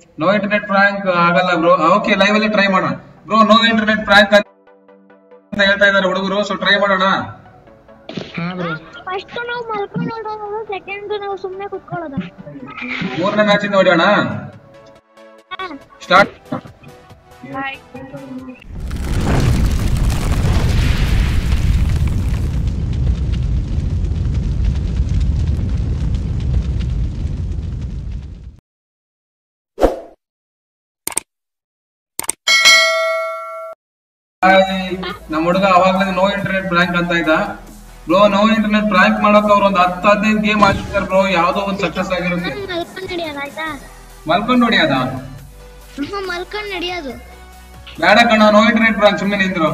No internet prank ಆಗಲ್ಲ bro okay live ಅಲ್ಲಿ try ಮಾಡೋಣ ಬ್ರೋ ನೋ ಇಂಟರ್ನೆಟ್ ಪ್ರಾಂಕ್ ಅಂತ ಹೇಳ್ತಾ ಇದಾರೆ ಹುಡುಗರು ಸೊ ಟ್ರೈ ಮಾಡೋಣ ಹಾ ಬ್ರೋ ಫಸ್ಟ್ ನಾವು ಮಲ್ಕೊಂಡು ನೋಡೋದು ಸೆಕೆಂಡ್ ನಾವು ಸುಮ್ನೆ ಕುತ್ಕೊಳ್ಳೋದ ಮೂರನೇ ಮ್ಯಾಚ್ ಇಂದ ಹೊಡೆಯೋಣ ಸ್ಟಾರ್ಟ್ ನಮ್ಮ ಹುಡುಗ ಅವಾಗ್ಲೇ ನೋ ಇಂಟರ್ನೆಟ್ ಬ್ರಾಂಕ್ ಅಂತ ಇದ್ದ ಬ್ರೋ ನೋ ಇಂಟರ್ನೆಟ್ ಬ್ರಾಂಕ್ ಮಾಡಕ್ ಅವ್ರು ಒಂದ್ ಹತ್ತು ಹದಿನೈದು ಗೇಮ್ ಆಡ್ತಿದಾರೆ ಬ್ರೋ ಯಾವ್ದೋ ಒಂದ್ ಸಕ್ಸಸ್ ಆಗಿರುತ್ತೆ ಮಲ್ಕೊಂಡ್ ನಡಿಯೋದು ಆಯ್ತಾ ಮಲ್ಕೊಂಡ್ ನೋಡಿ ಅದ ಹ್ಮ್ ಮಲ್ಕೊಂಡ್ ನಡಿಯೋದು ಬೇಡ ಕಣ ನೋ ಇಂಟರ್ನೆಟ್ ಬ್ರಾಂಕ್ ಸುಮ್ಮನೆ ನಿಂದ್ರು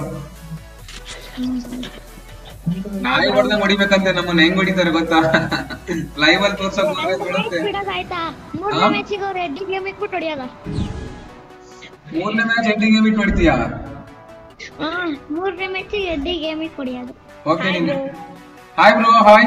ನಾಯಿ ಹೊಡೆದ ಹೊಡಿಬೇಕಂತೆ ನಮ್ಮನ್ನ ಹೆಂಗ್ ಹೊಡಿತಾರೆ ಗೊತ್ತಾ ಲೈವ್ ಅಲ್ಲಿ ತೋರ್ಸಕ್ ಹೋದ್ರೆ ಬೀಳುತ್ತೆ ಬಿಡೋದು ಆಯ್ತಾ ಹಾ? ಮೂರನೇ ಮ್ಯಾಚಿಗೆ ಅವ್ರು ಎಡ್ಡಿ ಗೇಮ್ ಇಟ್ಬಿಟ್ಟು ಹೊಡಿಯೋದ ಮೂರನೇ ಮ್ಯಾಚ್ ಎಂಡಿಗೆ ಬಿಟ್ಟು ಹೊಡಿತೀಯಾ ಹಾ ಮೂರನೇ ಮ್ಯಾಚಿಗೆ ಎಡ್ಡಿ ಗೇಮ್ ಇಟ್ಟು ಹೊಡಿಯೋದು ಓಕೆ ನಿಂಗೆ hi bro hi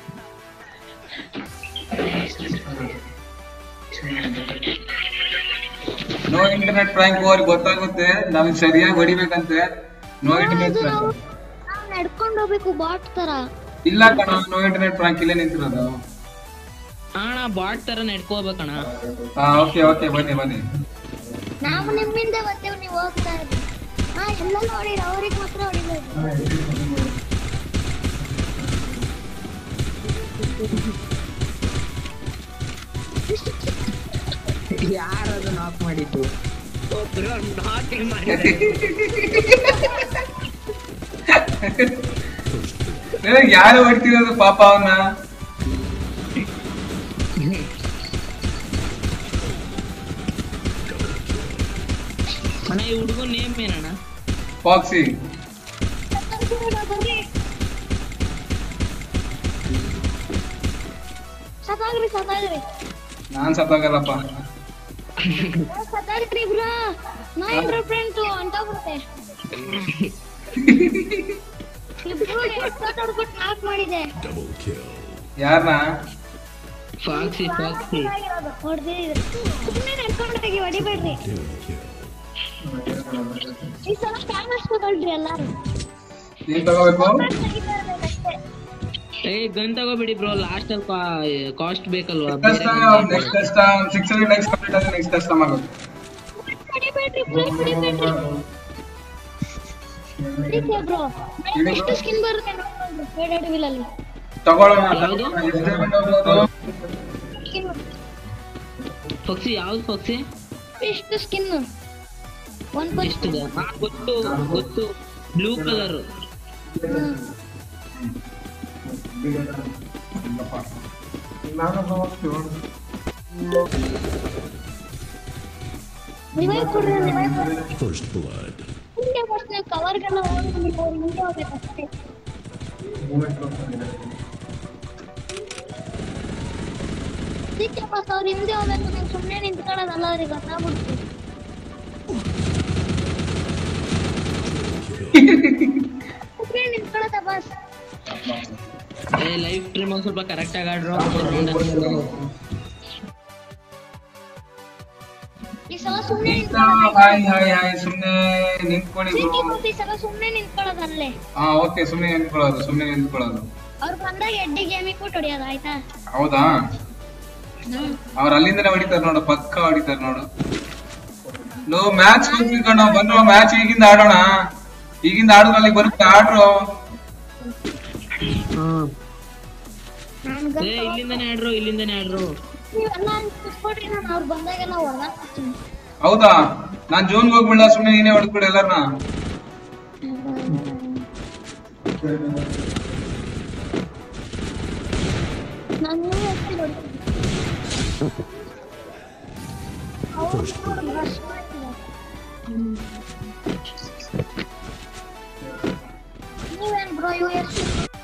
no internet prank ಅವ್ರಿಗೆ ಗೊತ್ತಾಗುತ್ತೆ ನಮಗೆ ಸರಿಯಾಗಿ ಹೊಡಿಬೇಕಂತೆ ನೋ ಇಂಟರ್ನೆಟ್ ಅದು ನಾವು ಪ್ರ್ಯಾಂಕ್ ನಾವು ನಡ್ಕೊಂಡು ಹೋಗ್ಬೇಕು ಬಾಟ್ ತರ ಇಲ್ಲ ಕಣ ನೋ ಇಂಟರ್ನೆಟ್ ಪ್ರ್ಯಾಂಕ್ ಇಲ್ಲೇ ನಿಂತಿರೋದು ಅಣ್ಣ ಬಾಟ್ ತರ ನಡ್ಕೋಬೇಕಣ್ಣ ಹಾ ಓಕೆ ಓಕೆ ಬನ್ನಿ ಬನ್ನಿ ನಾವು ನಿಮ್ಮಿಂದ ಬರ್ತೇವೆ ನೀವು ಹೋಗ್ತಾ ಇರಿ ಹಾ ಎಲ್ಲ ನೋಡಿರಿ ಅವ್ರಿಗೆ ಮಾತ್ರ ಹೊಡಿಬೇಕು ಯಾರದು ನಾಕ್ ಮಾಡಿದ್ದು ನಾಕ್ ನಿನಗೆ ಯಾರು ಹೊಡಿತಿರೋದು ಪಾಪ ಅವನ್ನ ಅಣ್ಣ ಈ ಹುಡುಗನ್ ನೇಮ್ ಏನಣ್ಣ ಫಾಕ್ಸಿ ಸತಾಗ್ರಿ ಸತಾಗ್ರಿ ನಾನ್ ಸತ್ತಾಗಲ್ಲಪ್ಪ ಸತಾಗ್ರಿ ಬ್ರೋ ನಾ ಇಬ್ರು ಫ್ರೆಂಡ್ಸ್ ಅಂತ ಬಿಡುತ್ತೆ ಇಬ್ರು ಹೆಡ್ಸೆಟ್ ಹೊಡ್ಬಿಟ್ಟು ನಾಕ್ ಮಾಡಿದೆ ಯಾರನ್ನ ಫಾಕ್ಸಿ ಫಾಕ್ಸಿ ಹೊಡ್ದಿದ್ರು ಸುಮ್ಮನೆ ನಡ್ಕೊಂಡು ಹೋಗಿ ಹೊಡಿಬೇಡ್ರಿ ಈ ಸಲ ಫೇಮಸ್ ತಗೊಳ್ರಿ ಎಲ್ಲಾರು ನೀನ್ ತಗೋಬೇಕು ಅಷ್ಟೇ ಏ ಗನ್ ತಗೋಬಿಡಿ ಬ್ರೋ ಲಾಸ್ಟ್ ಅಲ್ಲಿ ಕಾಸ್ಟ್ ಬೇಕಲ್ವಾ ಕಷ್ಟ ನೆಕ್ಸ್ಟ್ ಕಷ್ಟ ಸಿಕ್ಸ್ ಹಂಡ್ರೆಡ್ ನೆಕ್ಸ್ಟ್ ಕಂಪ್ಲೀಟ್ ಆದ್ರೆ ನೆಕ್ಸ್ಟ್ ಕಷ್ಟ ಆಗುತ್ತೆ ಹೊಡಿಬೇಡ್ರಿ ಫುಲ್ ಹೊಡಿಬೇಡ್ರಿ ಹೊಡಿತೀಯ ಬ್ರೋ ಎಷ್ಟು ಸ್ಕಿನ್ ಬರುತ್ತೆ ನೋಡ್ಕೊಂಡ್ರಿ ಫೇಡೆಡ್ ವಿಲ್ ಅಲ್ಲಿ ತಗೊಳ್ಳೋಣ ಯಾವ್ದು? ಎಷ್ಟು diamond ಹೋಗ್ಬೋದು? ಸ್ಕಿನ್ ಫಾಕ್ಸಿ ಯಾವ್ದು ಫಾಕ್ಸಿ ಎಷ್ಟು ಸ್ಕಿನ್ ಒನ್ ಎಷ್ಟದ ಹಾ, ಗೊತ್ತು ಗೊತ್ತು ಬ್ಲೂ ಕಲರ್ ರಿವೈವ್ ಕೊಡ್ರಿ ರಿವೈವ್ ಕೊಡ್ರಿ First blood. ಹಿಂಗೆ ಫಸ್ಟ್ ನೀವು ಕವರ್ಗೆಲ್ಲ ಹೋಗ್ಬಿಟ್ಟು ಅವ್ರು ಹಿಂಗೆ ಹೋಗ್ಬೇಕು ಅಷ್ಟೇ ಅದಕ್ಕೆ ಬಸ್ ಅವ್ರು ಹಿಂದೆ ಹೋಗ್ಬೇಕು ನೀವು ಸುಮ್ಮನೆ ನಿಂತ್ಕೊಳ್ಳೋದಲ್ಲ ಅವ್ರಿಗೆ ಗೊತ್ತಾಗ್ಬಿಡ್ತು ಸುಮ್ಮನೆ ನಿಂತ್ಕೊಳ್ಳೋದ ಬಸ್ ಏ ಲೈವ್ ಸ್ಟ್ರೀಮ್ ಒಂದ್ ಸ್ವಲ್ಪ ಕರೆಕ್ಟ್ ಆಗಿ ಆಡ್ರು ಈ ಸಲ ಸುಮ್ಮನೆ ಹಾಯ್ ಹಾಯ್ ಹಾಯ್ ಸುಮ್ನೆ ನಿಂತ್ಕೊಳ್ಳಿ ಬ್ರೋ ಈ ಸಲ ಸುಮ್ಮನೆ ನಿಂತ್ಕೊಳ್ಳೋದಲ್ಲೇ ಹಾ ಓಕೆ ಸುಮ್ನೆ ನಿಂತ್ಕೊಳ್ಳೋದು ಸುಮ್ನೆ ನಿಂತ್ಕೊಳ್ಳೋದು ಅವ್ರು ಬಂದಾಗ ಎಡ್ಡಿ ಗೇಮಿಗೆ ಕೊಟ್ಟು ಹೊಡಿಯೋದು ಆಯ್ತಾ ಹೌದಾ ಅವ್ರ ಅಲ್ಲಿಂದನೇ ಹೊಡಿತಾರ ನೋಡು ಪಕ್ಕ ಹೊಡಿತಾರ ನೋಡು ನೋ ಮ್ಯಾಚ್ ಕಣ ಬಂದ್ರು ಮ್ಯಾಚ್ ಈಗಿಂದ ಆಡೋಣ ಈಗಿಂದ ಆಡಿದ್ರೆ ಅಲ್ಲಿ ಬರುತ್ತೆ ಆಡ್ರು ನಾನು ಏ ಇಲ್ಲಿಂದಾನೆ ಆಡ್ರು ಇಲ್ಲಿಂದಾನೆ ಆಡ್ರು ನೀವೆಲ್ಲ ಕುತ್ಕೊಡ್ರಿ ನಾನು ಅವ್ರು ಬಂದಾಗೆಲ್ಲ ಹೊಡೆದಾಕ್ತೀನಿ ಹೌದಾ ನಾನ್ ಜೂನ್ಗೆ ಹೋಗ್ಬಿಡ ಸುಮ್ನೆ ನೀನೇ ಹೊಡ್ಬಿಡು ಎಲ್ಲಾರ್ನ ನಾನು ಎಷ್ಟು ಹೊಡಿತೀನಿ ನೀವೇನ್ bro U S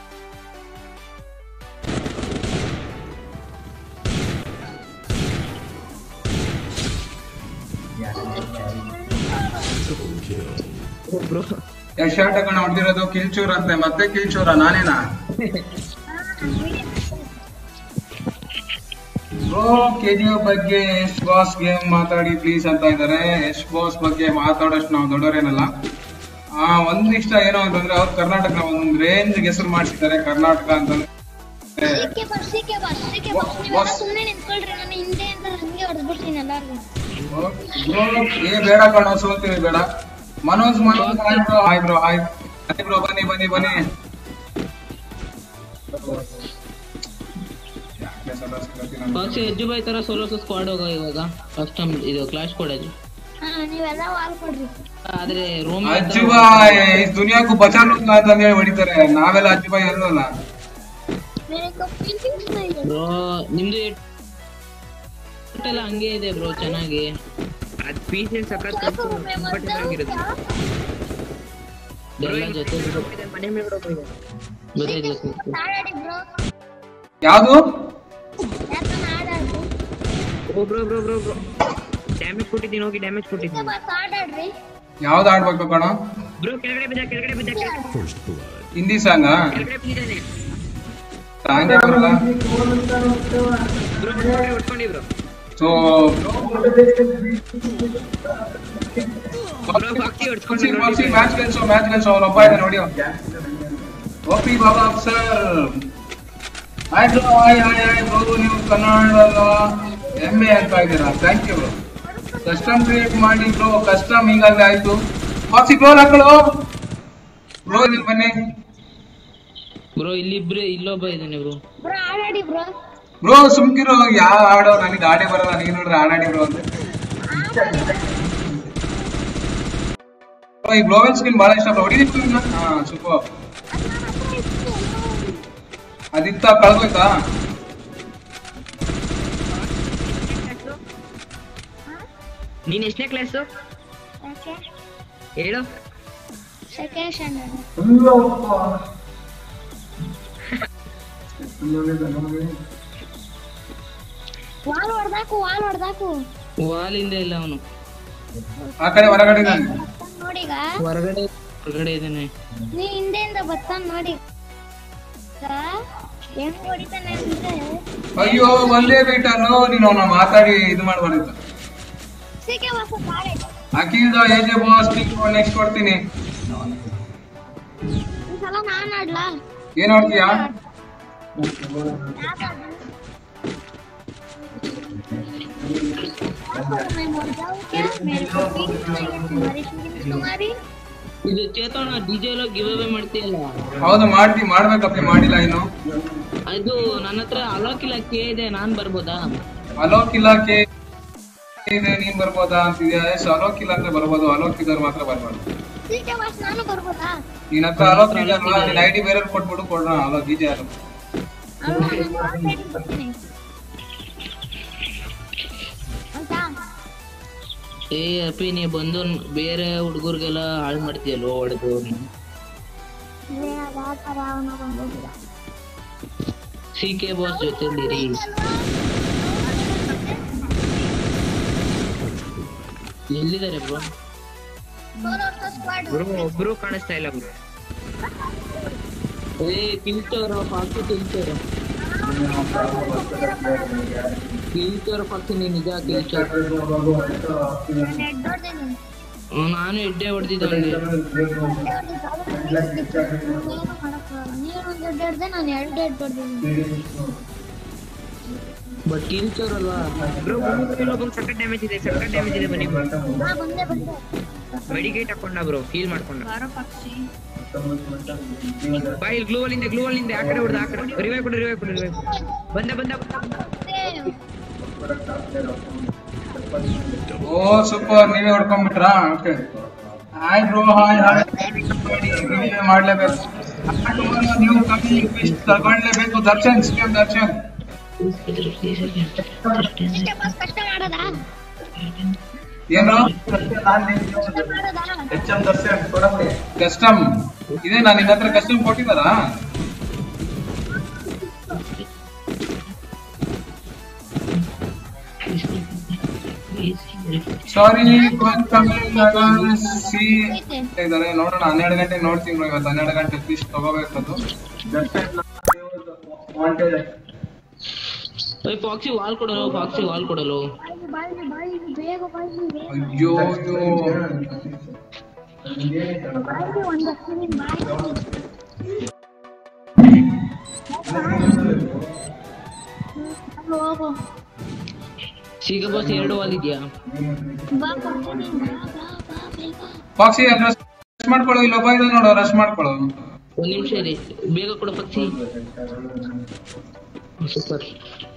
bro shirt ಹಾಕೊಂಡು ಹೊಡ್ದಿರೋದು ಕಿಲ್ಚೂರ್ ಅಂತೆ ಮತ್ತೆ ಕಿಲ್ಚೂರ ನಾನೇನಾ ಬ್ರೋ ಕೆ ಜಿ ಎಫ್ ಬಗ್ಗೆ ಯಶ್ ಬಾಸ್ ಗೇಮ್ ಮಾತಾಡಿ ಪ್ಲೀಸ್ ಅಂತ ಇದ್ದಾರೆ ಯಶ್ ಬಾಸ್ ಬಗ್ಗೆ ಮಾತಾಡೋಷ್ಟು ನಾವು ದೊಡ್ಡವರೇನಲ್ಲ ಆ ಒಂದಿಷ್ಟ ಏನು ಅಂತಂದ್ರೆ ಅವ್ರು ಕರ್ನಾಟಕ ಒಂದು ರೇಂಜ್ ಹೆಸರು ಮಾಡಿಸಿದ್ದಾರೆ ಕರ್ನಾಟಕ ಅಂತಂದ್ರೆ ಸಿಕ್ಕೆ ಬಸ್ ಸಿಕ್ಕೆ ಬಸ್ ಸಿಕ್ಕೆ ಬಸ್ ನೀವೆಲ್ಲ ಸುಮ್ಮನೆ ನಿಂತ್ಕೊಳ್ರಿ ನಾನು ಹಿಂದೆ ಅಂತ ಹಂಗೆ ಹೊಡೆದ್ಬಿಡ್ತೀನಿ ಎಲ್ಲಾರ್ಗು ಬ್ರೋ ಏ ಬೇಡ ಕಣೋ ಸೋಲ್ತೀವಿ ಬೇಡ Manoj Manoj hi bro hi bro hi hi bro ಬನ್ನಿ ಬನ್ನಿ ಬನ್ನಿ ಯಾಕೆ ಸದಾ ಸಿಗತ್ತಿ ನಾನು? ಪಕ್ಷಿ ಅಜ್ಜು ಬಾಯ್ ತರ ಸೋಲೋ ಸ್ಕ್ವಾಡ್ ಹೋಗ ಇವಾಗ ಫಸ್ಟ್ ಟೈಮ್ ಇದು ಕ್ಲಾಶ್ ಕೊಡೋದು ಹಾ ನೀವೆಲ್ಲ ವಾಲ್ ಕೊಡ್ರಿ ಆದ್ರೆ ರೋಮ್ ಅಜ್ಜು ಬಾಯ್ ಇಸ್ ದುನಿಯಾಕ್ಕೂ ಬಚಾನು ಅಂತ ಹೇಳಿ ಹೊಡಿತಾರೆ ನಾವೆಲ್ಲ ಅಜ್ಜು ಬಾಯ್ ಅಲ್ಲಲ್ಲ मेरे को फीलिंग्स नहीं है ಬ್ರೋ ನಿಮ್ದು ಎಲ್ಲ ಹಂಗೆ ಇದೆ ಬ್ರೋ ಚೆನ್ನಾಗಿ ಅದ್ ಪೀಸೆಲ್ ಸಖತ್ क्या करूं मैं मर जाऊं ಆಗಿರುತ್ತೆ क्या ಎಲ್ಲ ಜೊತೆ ಮನೆ ಮೇಲ್ಗಡೆ ಹೋಗಿದೆ ಗೊತ್ತಾಯ್ತು ಆಡಾಡಿ ಬ್ರೋ ಯಾವ್ದು ಯಾಕಂದ್ರೆ ಆಡಾಡ್ರಿ ಓ bro bro bro bro damage ಕೊಟ್ಟಿದ್ದೀನಿ ಹೋಗಿ ಡ್ಯಾಮೇಜ್ ಕೊಟ್ಟಿದ್ದೀನಿ ಬಸ್ ಆಡಾಡ್ರಿ ಯಾವ್ದು ಆಡ್ಬೇಕು ಕಣ ಬ್ರೋ ಕೆಳಗಡೆ ಬಿದ್ದ ಕೆಳಗಡೆ ಬಿದ್ದ ಕೆಳಗಡೆ ಹಿಂದಿ ಸಾಂಗ ಕೆಳಗಡೆ ಬಿದ್ದಿದ್ದಾನೆ ಸಾಂಗೆ ಬರಲ್ಲ ಬ್ರೋ ಕೆಳಗಡೆ ಹೊಡ್ಕೊಂಡಿ ಬ್ರೋ ಸೊ ಬ್ರೋ ಬಾಕ್ಸಿ ಹೊಡ್ಕೊಂಡು ಮ್ಯಾಚ್ ಗೆಲ್ಸೋ ಮ್ಯಾಚ್ ಗೆಲ್ಸೋ ಅವನೊಬ್ಬ ಇದೆ ನೋಡಿ ಓಪಿ ಬಾಬಾ sir hi bro hi hi hi bro ನೀವು ಕನ್ನಡ ಹೆಮ್ಮೆ ಅಂತ ಇದ್ದೀರಾ thank you bro custom create ಮಾಡಿ ಬ್ರೋ ಕಸ್ಟಮ್ ಈಗಾಗಲೇ ಆಯ್ತು ಬಾಕ್ಸಿ ಗೋಲ್ ಹಾಕೊಳ್ಳೋ ಬ್ರೋ ಇಲ್ಲಿ ಬನ್ನಿ ಬ್ರೋ ಇಲ್ಲಿ ಇಬ್ರು ಇಲ್ಲೊಬ್ಬ ಇದ್ದಾನೆ ಬ್ರೋ ಬ್ರೋ ಆಡಾಡಿ ಬ್ರೋ ಬ್ರೋ ಸುಮ್ಕಿರೋ ಯಾವ ಆಡೋ ನನಗೆ ಆಡೇ ಬರಲ್ಲ ನೀನು ನೋಡ್ರೆ ಆಡಾಡಿ ಬ್ರೋ ಅಂತ Bro, ಈ ಗ್ಲೋಬಲ್ ಸ್ಕಿನ್ ಬಹಳ ಇಷ್ಟ ಹೊಡಿದೀವಿ ಹಾ ಸೂಪರ್ ಅದಿತ್ತ ಕಳ್ದೋಯ್ತಾ ನೀನ್ ಎಷ್ಟನೇ ಕ್ಲಾಸು ಯಾಕೆ ಹೇಳು ಸೆಕೆಂಡ್ ಸ್ಟ್ಯಾಂಡರ್ಡ್ ವಾಲ್ ಹೊಡ್ದಾಕು ವಾಲ್ ಹೊಡ್ದಾಕು ವಾಲಿಂದ ಇಲ್ಲ ಅವನು ಆ ಕಡೆ ಹೊರಗಡೆ ಇದ್ದಾನೆ ನೋಡೀಗ ಹೊರಗಡೆ ಹೊರಗಡೆ ಇದ್ದಾನೆ ನೀ ಹಿಂದೆಯಿಂದ ಬರ್ತಾನ ನೋಡಿ ಈಗ ಹೆಂಗ್ ಹೊಡಿತಾನೆ ಅಂದ್ರೆ ಅಯ್ಯೋ ಒಂದೇ ಬೇಟನು ನೀನು ಅವನ ಮಾತಾಡಿ ಇದು ಮಾಡ್ಬಾರ್ದಿತ್ತು ಸಿಕ್ಕೆ ವಾಸ ಬಾಳೆ ಅಖಿಲ್ದ ಏಜ್ ಬಾಸ್ ನೆಕ್ಸ್ಟ್ ಕೊಡ್ತೀನಿ ಈ ಸಲ ನಾನ್ ಆಡ್ಲಾ ಏನ್ ಆಡ್ತೀಯಾ मैं मर जाऊं क्या मेरे को फीलिंग्स नहीं है तुम्हारी फीलिंग्स तुम्हारी ಇದು ಚೇತೋಣ ಡಿಜೆ ಎಲ್ಲ ಗಿವ್ ಅವೇ ಮಾಡ್ತೀಯಲ್ಲ ಹೌದು ಮಾಡ್ತಿ ಮಾಡ್ಬೇಕಪ್ಪಿ ಮಾಡಿಲ್ಲ ಇನ್ನು ಅದು ನನ್ನ ಹತ್ರ ಅಲೋಕಿಲ್ಲ ಕೆ ಇದೆ ನಾನ್ ಬರ್ಬೋದಾ ಅಲೋಕ್ ಇಲ್ಲ ಕೆ ಇದೆ ನೀನ್ ಬರ್ಬೋದಾ ಅಂತಿದ್ಯಾ ಎಸ್ ಅಲೋಕ್ ಇಲ್ಲ ಅಂದ್ರೆ ಬರ್ಬೋದು ಅಲೋಕ್ ಇದ್ದವ್ರು ಮಾತ್ರ ಬರ್ಬಾರ್ದು ठीक है बस ನಾನು ಬರ್ಬೋದಾ ನಿನ್ ಹತ್ರ ಅಲೋಕ್ ಇದಲ್ವಾ ನಿನ್ ಐಡಿ ಬೇರೆ ಕೊಟ್ಬಿಟ್ಟು ಕೊಡೋಣ ಅಲೋಕ್ ಈಜೆ ಅಲೋಕ್ ಅಲ್ವಾ ನಾನು ಆಲ್ರೆಡಿ ಬರ್ತೀನಿ ಅಂತ ಏ ಅಪ್ಪಿ ನೀ ಬಂದು ಬೇರೆ ಹುಡುಗರಿಗೆಲ್ಲ ಹಾಳು ಮಾಡ್ತೀಯಲ್ಲೋ ಹೊಡೆದು ಆ ಥರ ಅವನ ಬಂದಿಲ್ಲ ಸಿ ಕೆ ಬಾಸ್ ಜೊತೆಲಿರಿ ಎಲ್ಲಿದ್ದಾರೆ ಬ್ರೋ ಸೋಲೋ ಸ್ಕ್ವಾಡ್ ಬ್ರೋ ಒಬ್ರು ಕಾಣಿಸ್ತಾ ಇಲ್ಲ ಬ್ರೋ ಏ ಕಿಲ್ತೋರು ಫಾಕ್ಸಿ ಕಿಲ್ತೋರು ಕಿಲ್ತೋರು ಫಾಕ್ಸಿ ನೀ ನಿಜ ಕಿಲ್ತೋರು ನೆಟ್ ನೋಡ್ತೀನಿ ನಾನು ಎಡ್ಡೆ ಹೊಡೆದಿದ್ದೆ ನೀನು ಒಂದು ದೊಡ್ಡ ಹಿಡ್ದೆ ನಾನು ಎರಡು ಡೇಟ್ ಹೊಡೆದಿದ್ದೀನಿ ಬಟ್ ಕಿಲ್ತೋರಲ್ವಾ ಬ್ರೋ ಒಬ್ಬ ಸಖತ್ ಡ್ಯಾಮೇಜ್ ಇದೆ ಸಖತ್ ಡ್ಯಾಮೇಜ್ ಇದೆ ಬನ್ನಿ ಹಾ ಬಂದೆ ಬಂದೆ ಮೆಡಿಕೇಟ್ ಹಾಕೊಂಡ ಬ್ರೋ ಫೀಲ್ ಮಾಡ್ಕೊಂಡ ಬಾರೋ ಪಕ್ಷಿ ಬಾ ಇಲ್ಲಿ ಗ್ಲೂವಲ್ ಇಂದ ಗ್ಲೂವಲ್ ಇಂದ ಆ ಕಡೆ ಹೊಡೆದ ಆ ಕಡೆ ರಿವೈವ್ ಕೊಡು ರಿವೈವ್ ಕೊಡು ರಿವೈವ್ ಬಂದ ಬಂದ ಬಂದ ಓ ಸೂಪರ್ ನೀವೇ ಹೊಡ್ಕೊಂಡ್ಬಿಟ್ರಾ okay hi bro hi hi ನೀವೇ ಮಾಡ್ಲೇಬೇಕು ನೀವು ಕಮ್ಮಿ ತಗೊಳ್ಲೇಬೇಕು ದರ್ಶನ್ ಸಿಎಂ ದರ್ಶನ್ ಇದಕ್ಕೆ ಬಸ್ ಕಷ್ಟ ಮಾಡೋದಾ ಏನು ಕಷ್ಟ ಮಾಡೋದಾ ಕಸ್ಟಮ್ ಇದೆ ನಾನು ನಿನ್ನ ಹತ್ರ ಕಸ್ಟಮ್ ಕೊಟ್ಟಿದ್ದಾರಾ ಸಾರಿ ಸಿ ಇದಾರೆ ನೋಡೋಣ ಹನ್ನೆರಡು ಗಂಟೆಗೆ ನೋಡ್ತೀನಿ bro ಇವತ್ತು ಹನ್ನೆರಡು ಗಂಟೆ ಫೀಸ್ ತಗೋಬೇಕದು ಓಯ್ ಫಾಕ್ಸಿ ವಾಲ್ ಕೊಡಲು ಫಾಕ್ಸಿ ವಾಲ್ ಕೊಡಲು ಬಾಯಿ ಬಾಯಿ ಬಾಯಿ ಬೇಗ ಬಾಯಿ ಬೇಗ ಅಯ್ಯೋ ಅಯ್ಯೋ ಬಾಯಿ ಒಂದಷ್ಟು ನಿನ್ ಬಾಯಿ ಹ್ಮ್, ಹೋಗು ಸಿಗ ಬಸ್ ಎರಡು ವಾಲ್ ಇದೆಯಾ ಬಾ ಕೊಡ್ತೀನಿ ಬಾ ಬಾ ಬಾ ಬೇಗ ಪಾಕ್ಸಿ ರಶ್ ಮಾಡ್ಕೊಳ್ಳೋ ಇಲ್ಲೊಬ್ಬ ಇದೆ ನೋಡು ರಶ್ ಮಾಡ್ಕೊಳ್ಳೋ ಒಂದ್ ನಿಮಿಷ ಇರಿ ಬೇಗ ಕೊಡು ಪಕ್ಷಿ ಸೂಪರ್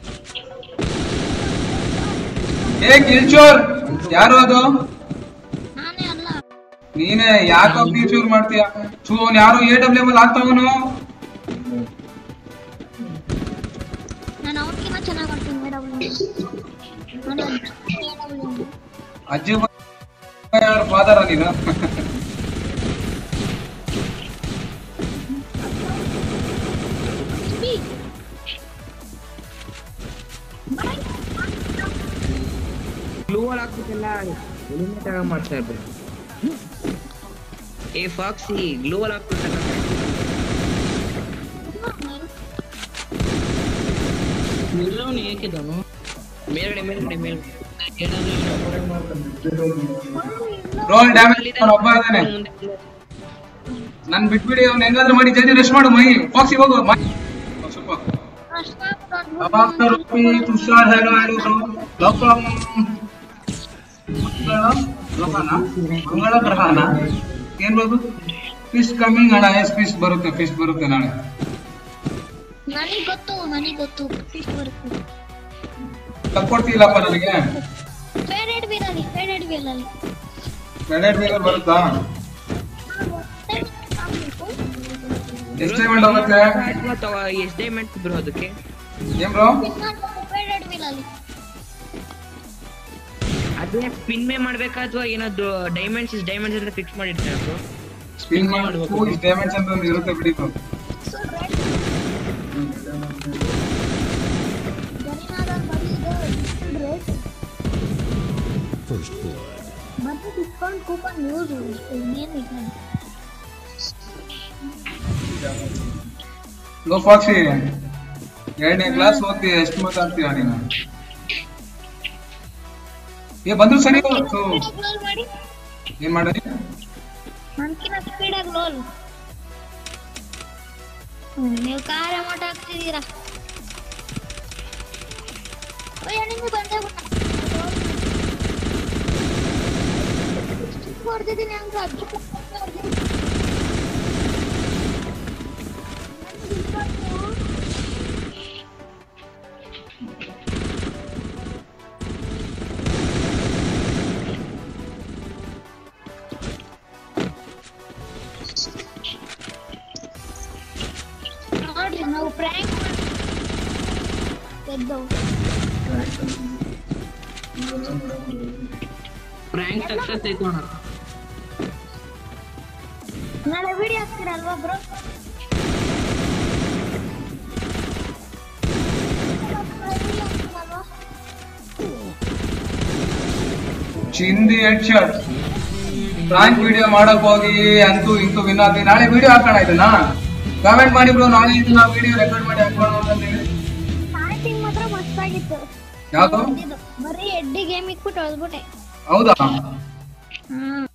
ಏ ಕಿಲ್ಚೋರ್ ಯಾರು ಅದು ನಾನೇ ಅಲ್ಲ ನೀನೇ ಯಾಕೋ ಕಿಲ್ಚೋರ್ ಮಾಡ್ತೀಯ ಚೂ ಅವ್ನು ಯಾರು ಎ ಡಬ್ಲ್ಯೂ ಎಲ್ ಆಗ್ತಾವನು ನಾನು ಅವ್ರಿಗಿನ್ನ ಚೆನ್ನಾಗಿ ಆಡ್ತೀನಿ ಮೇಡಮ್ ನಾನು ಅಜ್ಜಿ ಯಾರು ಫಾದರ ನೀನು ಗ್ಲೂ ವಾಲ್ ಹಾಕ್ಬಿಟ್ಟೆಲ್ಲ ಎಲಿಮಿನೇಟ್ ಆಗ ಮಾಡ್ತಾ ಇರ್ಬೇಕು ಏ ಫಾಕ್ಸಿ ಗ್ಲೂ ವಾಲ್ ಹಾಕ್ಬಿಟ್ಟಲ್ಲ ಎಲ್ಲವನು ಏಕಿದನು ಮೇಲ್ಗಡೆ ಮೇಲ್ಗಡೆ ಮೇಲ್ಗಡೆ ರೋಲ್ ಡ್ಯಾಮೇಜ್ ಒಬ್ಬ ಇದ್ದಾನೆ ನನ್ ಬಿಟ್ಬಿಡಿ ಅವ್ನ ಹೆಂಗಾದ್ರೂ ಮಾಡಿ ಜಲ್ದಿ ರೆಸ್ಟ್ ಮಾಡು ಮೈ ಫಾಕ್ಸಿ ಹೋಗು ಮೈ ಸೂಪರ್ ಅವಾಗ ರೂಪಿ ತುಷಾರ್ ಹೆಲೋ ಹೆಲೋ ಬ್ರೋ ಲೋಕಂ ಲೋಕನ ಮಂಗಳ ಗ್ರಹನ ಏನ್ ಬೋದು ಫಿಶ್ ಕಮಿಂಗ್ ಅಣ್ಣ ಎಸ್ ಫಿಶ್ ಬರುತ್ತೆ ಫಿಶ್ ಬರುತ್ತೆ ನಾಳೆ ನನಗೆ ಗೊತ್ತು ನನಗೆ ಗೊತ್ತು ಫಿಶ್ ಬರುತ್ತೆ ತಕ್ಕೊಡ್ತಿಲ್ಲಪ್ಪ ನನಗೆ ಫೇಡೆಡ್ ವೀಲಲ್ಲಿ ಫೇಡೆಡ್ ವೀಲಲ್ಲಿ ಕ್ರೆಡಿಟ್ ಬೇಗ ಬರುತ್ತಾ ಎಷ್ಟು ಟೈಮ್ ಹೋಗುತ್ತೆ ಎಷ್ಟ್ ಡೈಮೆಂಟ್ ಬ್ರೋ ಅದಕ್ಕೆ ಏನ್ ಬ್ರೋ ಫೇಡೆಡ್ ವೀಲಲ್ಲಿ ಅದೇ ಸ್ಪಿನ್ ಮೇ ಮಾಡ್ಬೇಕಾ ಅಥವಾ ಏನಾದ್ರು ಡೈಮೆಂಡ್ಸ್ ಇಸ್ ಡೈಮೆಂಡ್ಸ್ ಅಂತ ಫಿಕ್ಸ್ ಮಾಡಿರ್ತಾರೆ ಬ್ರೋ ಸ್ಪಿನ್ ಮಾಡಬೇಕು ಇಷ್ಟು ಡ್ಯಾಮೇಜ್ ಅಂತ ಒಂದು ಇರುತ್ತೆ ಬಿಡಿ bro. ಸೊ ರೆಡ್ ಗರಿನಾದ ಬರೀ ಇದು ರೇಟ್ First blood. ಮತ್ತೆ ಡಿಸ್ಕೌಂಟ್ ಕೂಪನ್ ಯೂಸ್ ಇನ್ನೇನಿಲ್ಲ ಲೋ ಫಾಕ್ಸಿ ಎರಡನೇ ಕ್ಲಾಸ್ ಓದ್ತಿ ಎಷ್ಟು ಮಾತಾಡ್ತೀಯ ನೀನು ಏ ಬಂದ್ರು ಸರಿ ಸೊ ರೋಲ್ ಮಾಡಿ ಏನ್ ಮಾಡಿ ನನ್ಕಿನ ಸ್ಪೀಡಾಗಿ ರೋಲ್ ನೀವು ಕಾರ್ ಅಮೌಂಟ್ ಹಾಕ್ತಿದ್ದೀರಾ ಅಯ್ಯೋ ನಿಮ್ಗೆ ಬಂದೇ ಹೊಡೆದಿದ್ದೀನಿ ಹಂಗೆ ಅಜ್ಜಿ ನೋಡ್ರಿ ನಾವು ಪ್ರ್ಯಾಂಕ್ ಗೆದ್ದವು ಪ್ರ್ಯಾಂಕ್ ಸಕ್ಸಸ್ ಆಯ್ತು ಅಣ್ಣ ನಾಳೆ ವಿಡಿಯೋ ಹಾಕ್ತೀರಲ್ವಾ ಬ್ರೋ ಚಿಂದಿ ಹೆಡ್ ಶಾಟ್ ಪ್ರಾಂಕ್ ವಿಡಿಯೋ ಮಾಡಕ್ ಹೋಗಿ ಅಂತೂ ಇಂತೂ ವಿನ್ ಆಗ್ತೀವಿ ನಾಳೆ ವಿಡಿಯೋ ಹಾಕೋಣ ಇದನ್ನ ಕಾಮೆಂಟ್ ಮಾಡಿ ಬ್ರೋ ನಾಳೆ ಇದನ್ನ ವಿಡಿಯೋ ರೆಕಾರ್ಡ್ ಮಾಡಿ ಹಾಕೋಣ ಅಂತಂದೇಳಿ ಸ್ಟಾರ್ಟಿಂಗ್ ಮಾತ್ರ ಮಸ್ತಾಗಿತ್ತು ಯಾವ್ದು ಇದು ಬರೀ ಎಡ್ಡಿ ಗೇಮ್ ಇಟ್ಬಿಟ್ಟು ಹೊಡೆದ್ಬಿಟ್ಟೆ ಹೌದಾ ಹ್ಮ್